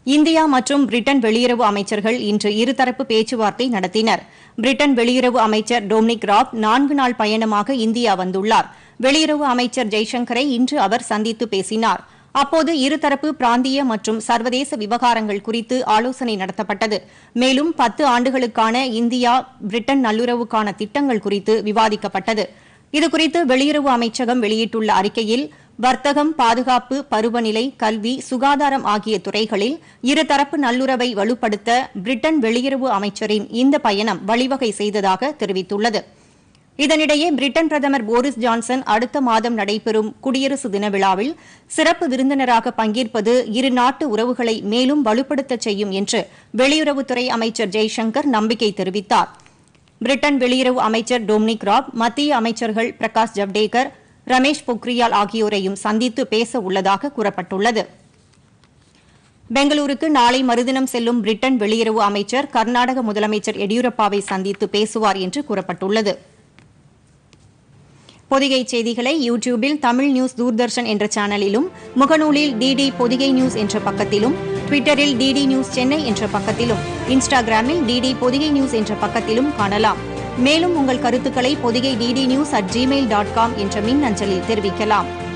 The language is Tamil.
இந்தியா மற்றும் பிரிட்டன் வெளியுறவு அமைச்சர்கள் இன்று இருதரப்பு பேச்சுவார்த்தை நடத்தினர் பிரிட்டன் வெளியுறவு அமைச்சர் டொமினிக் ராப் நான்கு நாள் பயணமாக இந்தியா வந்துள்ளார் வெளியுறவு அமைச்சர் ஜெய்சங்கரை இன்று அவர் சந்தித்து பேசினார் அப்போது இருதரப்பு பிராந்திய மற்றும் சர்வதேச விவகாரங்கள் குறித்து ஆலோசனை நடத்தப்பட்டது மேலும் பத்து ஆண்டுகளுக்கான இந்தியா பிரிட்டன் நல்லுறவுக்கான திட்டங்கள் குறித்து விவாதிக்கப்பட்டது இதுகுறித்து வெளியுறவு அமைச்சகம் வெளியிட்டுள்ள அறிக்கையில் வர்த்தகம் பாதுகாப்பு பருவநிலை கல்வி சுகாதாரம் ஆகிய துறைகளில் இருதரப்பு நல்லுறவை வலுப்படுத்த பிரிட்டன் வெளியுறவு அமைச்சரின் இந்த பயணம் வழிவகை செய்ததாக தெரிவித்துள்ளது இதனிடையே பிரிட்டன் பிரதமர் போரிஸ் ஜான்சன் அடுத்த மாதம் நடைபெறும் குடியரசு தின விழாவில் சிறப்பு விருந்தினராக பங்கேற்பது இரு நாட்டு உறவுகளை மேலும் வலுப்படுத்தச் செய்யும் என்று வெளியுறவுத்துறை அமைச்சர் ஜெய்சங்கர் நம்பிக்கை தெரிவித்தார் பிரிட்டன் வெளியுறவு அமைச்சர் டொமினிக் ராப் மத்திய அமைச்சர்கள் பிரகாஷ் ஜவ்டேகர் ரமேஷ் பொக்ரியால் ஆகியோரையும் சந்தித்து பேச உள்ளதாக கூறப்பட்டுள்ளது பெங்களூருக்கு நாளை மறுதினம் செல்லும் பிரிட்டன் வெளியுறவு அமைச்சர் கர்நாடக முதலமைச்சர் எடியூரப்பாவை சந்தித்து பேசுவார் என்று கூறப்பட்டுள்ளது பொதிகை செய்திகளை யூ டியூபில் தமிழ் நியூஸ் தூர்தர்ஷன் என்ற சேனலிலும் முகநூலில் டிடி பொதிகை நியூஸ் என்ற பக்கத்திலும் ட்விட்டரில் டிடி நியூஸ் சென்னை என்ற பக்கத்திலும் இன்ஸ்டாகிராமில் டிடி பொதிகை நியூஸ் என்ற பக்கத்திலும் காணலாம் மேலும் உங்கள் கருத்துக்களை Podhigai DD news at gmail dot com என்ற மின் அஞ்சலில் தெரிவிக்கலாம்